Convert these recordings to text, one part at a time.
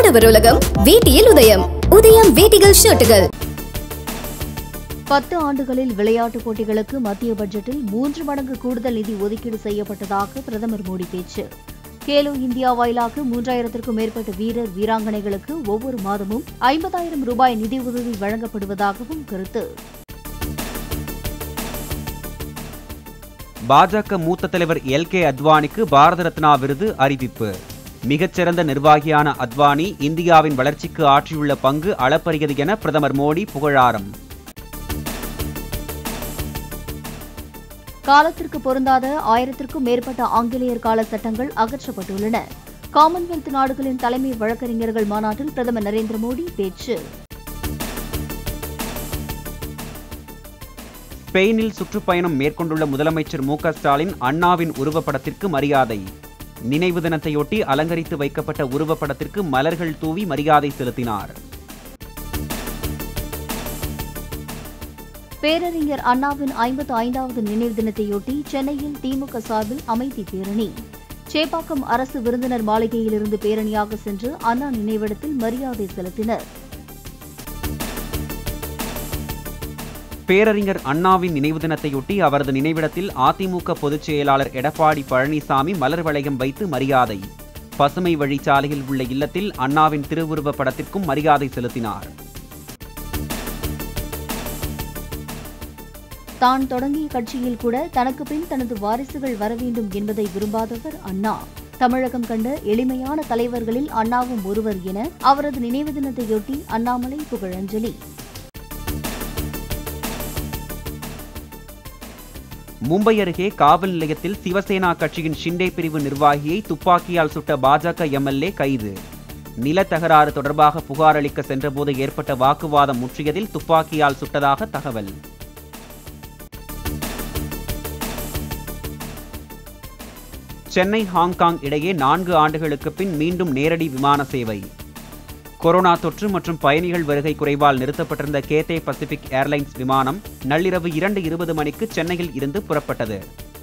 உழவர் உலகம் வேட்டியில் உதயம் உதயம் வேட்டிகள் ஷர்ட்டுகள் பத்து ஆண்டுகளில் விளையாட்டுப் போட்டிகளுக்கு மத்திய பட்ஜெட்டில் மூன்று மடங்கு கூடுதல் நிதி ஒதுக்கீடு செய்யப்பட்டதாக பிரதமர் மோடி பேச்சு கேலோ இந்தியா வாயிலாக மூன்றாயிரத்திற்கும் மேற்பட்ட வீரர் வீராங்கனைகளுக்கு ஒவ்வொரு மாதமும் ஐம்பதாயிரம் ரூபாய் நிதியுதவி வழங்கப்படுவதாகவும் கருத்து பாஜக மூத்த தலைவர் எல் கே அத்வானிக்கு பாரத ரத்னா விருது அறிவிப்பு மிகச்சிறந்த நிர்வாகியான அத்வானி இந்தியாவின் வளர்ச்சிக்கு ஆற்றியுள்ள பங்கு அளப்பரியது என பிரதமர் மோடி புகழாரம் காலத்திற்கு பொருந்தாத ஆயிரத்திற்கும் மேற்பட்ட ஆங்கிலேயர் கால சட்டங்கள் அகற்றப்பட்டுள்ளன காமன்வெல்த் நாடுகளின் தலைமை வழக்கறிஞர்கள் மாநாட்டில் பிரதமர் நரேந்திர மோடி பேச்சு ஸ்பெயினில் சுற்றுப்பயணம் மேற்கொண்டுள்ள முதலமைச்சர் மு க ஸ்டாலின் அண்ணாவின் உருவப்படத்திற்கு மரியாதை நினைவு தினத்தையொட்டி அலங்கரித்து வைக்கப்பட்ட உருவப்படத்திற்கு மலர்கள் தூவி மரியாதை செலுத்தினார் பேரறிஞர் அண்ணாவின் ஐம்பத்து ஐந்தாவது நினைவு தினத்தையொட்டி சென்னையில் திமுக சார்பில் அமைதி பேரணி சேப்பாக்கம் அரசு விருந்தினர் மாளிகையிலிருந்து பேரணியாக சென்று அண்ணா நினைவிடத்தில் மரியாதை செலுத்தினர் பேரறிஞர் அண்ணாவின் நினைவு தினத்தையொட்டி அவரது நினைவிடத்தில் அதிமுக பொதுச் செயலாளர் எடப்பாடி பழனிசாமி மலர் வளையம் வைத்து மரியாதை பசுமை வழிச்சாலையில் உள்ள இல்லத்தில் அண்ணாவின் திருவுருவப் படத்திற்கும் மரியாதை செலுத்தினார் தான் தொடங்கிய கட்சியில் கூட தனக்கு பின் தனது வாரிசுகள் வர வேண்டும் என்பதை விரும்பாதவர் அண்ணா தமிழகம் கண்ட எளிமையான தலைவர்களில் அண்ணாவும் ஒருவர் என அவரது நினைவு தினத்தையொட்டி அண்ணாமலை புகழஞ்சலி மும்பை அருகே காவல் நிலையத்தில் சிவசேனா கட்சியின் ஷிண்டே பிரிவு நிர்வாகியை துப்பாக்கியால் சுட்ட பாஜக எம்எல்ஏ கைது நில தகராறு தொடர்பாக புகார் அளிக்க சென்றபோது ஏற்பட்ட வாக்குவாதம் முற்றியதில் துப்பாக்கியால் சுட்டதாக தகவல் சென்னை ஹாங்காங் இடையே நான்கு ஆண்டுகளுக்கு பின் மீண்டும் நேரடி விமான சேவை கொரோனா தொற்று மற்றும் பயணிகள் வருகை குறைவால் நிறுத்தப்பட்டிருந்த கேத்தே பசிபிக் ஏர்லைன்ஸ் விமானம் நள்ளிரவு இரண்டு இருபது மணிக்கு சென்னையில் இருந்து புறப்பட்டது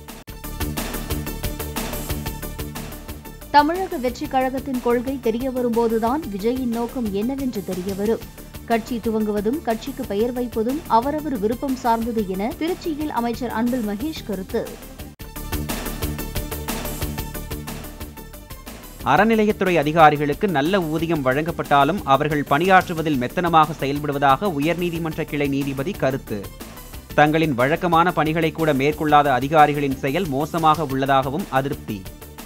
தமிழக வெற்றிக் கழகத்தின் கொள்கை தெரிய வரும்போதுதான் விஜயின் நோக்கம் என்னவென்று தெரியவரும் கட்சி துவங்குவதும் கட்சிக்கு பெயர் வைப்பதும் அவரவர் விருப்பம் சார்ந்தது என திருச்சியில் அமைச்சர் அன்பில் மகேஷ் கருத்து அறநிலையத்துறை அதிகாரிகளுக்கு நல்ல ஊதியம் வழங்கப்பட்டாலும் அவர்கள் பணியாற்றுவதில் மெத்தனமாக செயல்படுவதாக உயர்நீதிமன்ற கிளை நீதிபதி கருத்து தங்களின் வழக்கமான பணிகளை கூட மேற்கொள்ளாத அதிகாரிகளின் செயல் மோசமாக உள்ளதாகவும் அதிருப்தி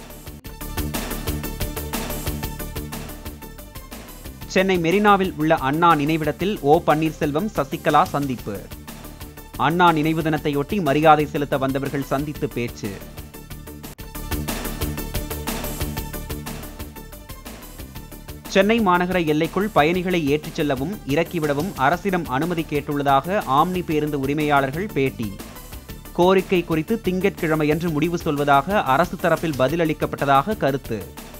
சென்னை மெரினாவில் உள்ள அண்ணா நினைவிடத்தில் ஓ பன்னீர்செல்வம் சசிகலா சந்திப்பு அண்ணா நினைவு தினத்தையொட்டி மரியாதை செலுத்த வந்தவர்கள் சந்தித்து பேச்சு சென்னை மாநகர எல்லைக்குள் பயணிகளை ஏற்றிச் செல்லவும் இறக்கிவிடவும் அரசிடம் அனுமதி கேட்டுள்ளதாக ஆம்னி பேருந்து உரிமையாளர்கள் பேட்டி கோரிக்கை குறித்து திங்கட்கிழமையன்று முடிவு சொல்வதாக அரசு தரப்பில் பதிலளிக்கப்பட்டதாக கருத்து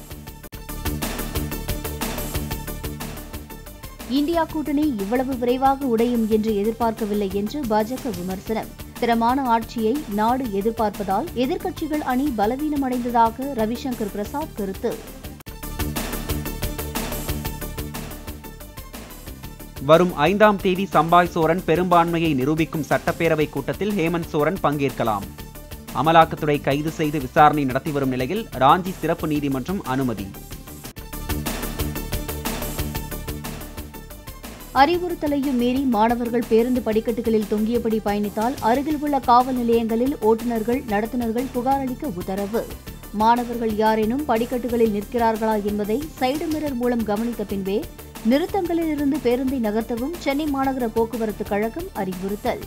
இந்தியா கூட்டணி இவ்வளவு விரைவாக உடையும் என்று எதிர்பார்க்கவில்லை என்று பாஜக விமர்சனம் ஸ்திரமான ஆட்சியை நாடு எதிர்பார்ப்பதால் எதிர்க்கட்சிகள் அணி பலவீனமடைந்ததாக ரவிசங்கர் பிரசாத் கருத்து வரும் ஐந்தாம் தேதி சம்பாய் சோரன் பெரும்பான்மையை நிரூபிக்கும் சட்டப்பேரவை கூட்டத்தில் ஹேமந்த் சோரன் பங்கேற்கலாம் அமலாக்கத்துறை கைது செய்து விசாரணை நடத்தி வரும் நிலையில் ராஞ்சி சிறப்பு நீதிமன்றம் அனுமதி அறிவுறுத்தலையும் மீறி மாணவர்கள் பேருந்து படிக்கட்டுகளில் தொங்கியபடி பயணித்தால் அருகில் உள்ள காவல் நிலையங்களில் ஓட்டுநர்கள் நடத்துனர்கள் புகார் அளிக்க உத்தரவு மாணவர்கள் யாரேனும் படிக்கட்டுகளில் நிற்கிறார்களா என்பதை சைடு மிரர் மூலம் கவனித்த பின்பே நிறுத்தங்களில் இருந்து பேருந்தை நகர்த்தவும் சென்னை மாநகர போக்குவரத்து கழகம் அறிவுறுத்தல்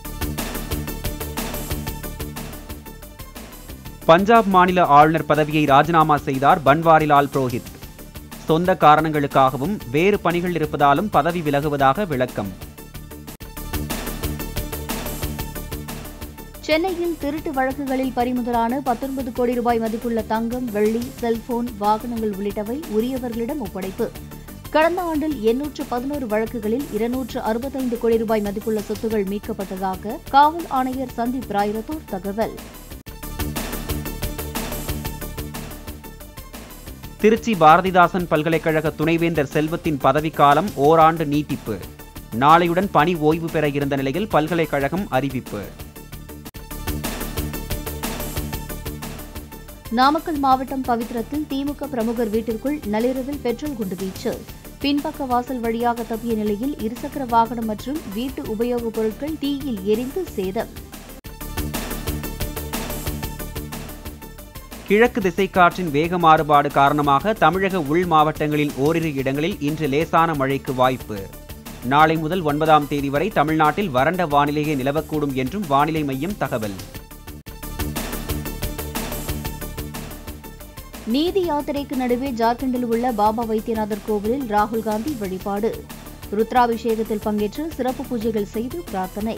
பஞ்சாப் மாநில ஆளுநர் பதவியை ராஜினாமா செய்தார் பன்வாரிலால் புரோஹித் சொந்த காரணங்களுக்காகவும் வேறு பணிகள் இருப்பதாலும் பதவி விலகுவதாக விளக்கம் சென்னையில் திருட்டு வழக்குகளில் பறிமுதலான பத்தொன்பது கோடி ரூபாய் மதிப்புள்ள தங்கம் வெள்ளி செல்போன் வாகனங்கள் உள்ளிட்டவை உரியவர்களிடம் ஒப்படைப்பு கடந்த ஆண்டில் எண்ணூற்று பதினோரு வழக்குகளில் இருநூற்று அறுபத்தைந்து கோடி ரூபாய் மதிப்புள்ள சொத்துகள் மீட்கப்பட்டதாக காவல் ஆணையர் சந்தீப் ராய்ரத்தோர் தகவல் திருச்சி பாரதிதாசன் பல்கலைக்கழக துணைவேந்தர் செல்வத்தின் பதவிக்காலம் ஓராண்டு நீட்டிப்பு நாளையுடன் பணி ஓய்வு பெற இருந்த நிலையில் பல்கலைக்கழகம் அறிவிப்பு நாமக்கல் மாவட்டம் பவித்ரத்தில் திமுக பிரமுகர் வீட்டிற்குள் நள்ளிரவில் பெட்ரோல் குண்டுவீச்சு பின்பக்க வாசல் வழியாக தப்பிய நிலையில் இருசக்கர வாகனம் மற்றும் வீட்டு உபயோகப் பொருட்கள் தீயில் எரிந்து சேதம் கிழக்கு திசைக்காற்றின் வேக மாறுபாடு காரணமாக தமிழக உள் மாவட்டங்களில் ஓரிரு இடங்களில் இன்று லேசான மழைக்கு வாய்ப்பு நாளை முதல் ஒன்பதாம் தேதி வரை தமிழ்நாட்டில் வறண்ட வானிலையே நிலவக்கூடும் என்றும் வானிலை மையம் தகவல் நீதி யாத்திரைக்கு நடுவே ஜார்க்கண்டில் உள்ள பாபா வைத்தியநாதர் கோவிலில் ராகுல் காந்தி வழிபாடு ருத்ராபிஷேகத்தில் பங்கேற்று சிறப்பு பூஜைகள் செய்து பிரார்த்தனை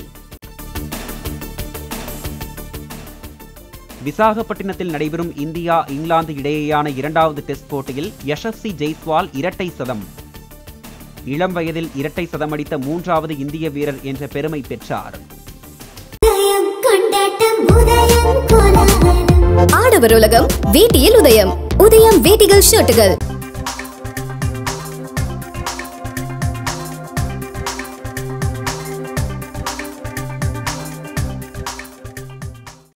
விசாகப்பட்டினத்தில் நடைபெறும் இந்தியா இங்கிலாந்து இடையேயான இரண்டாவது டெஸ்ட் போட்டியில் யஷஸ்வி ஜெய்ஸ்வால் இரட்டை சதம் இளம் வயதில் இரட்டை சதம் அடித்த மூன்றாவது இந்திய வீரர் என்ற பெருமை பெற்றார் உதயம் கொண்டாட்டம் உதயம் கோலாகலம் ஆடவர் உலகம் வேட்டியில் உதயம் உதயம் வேட்டிகள் ஷர்ட்டுகள்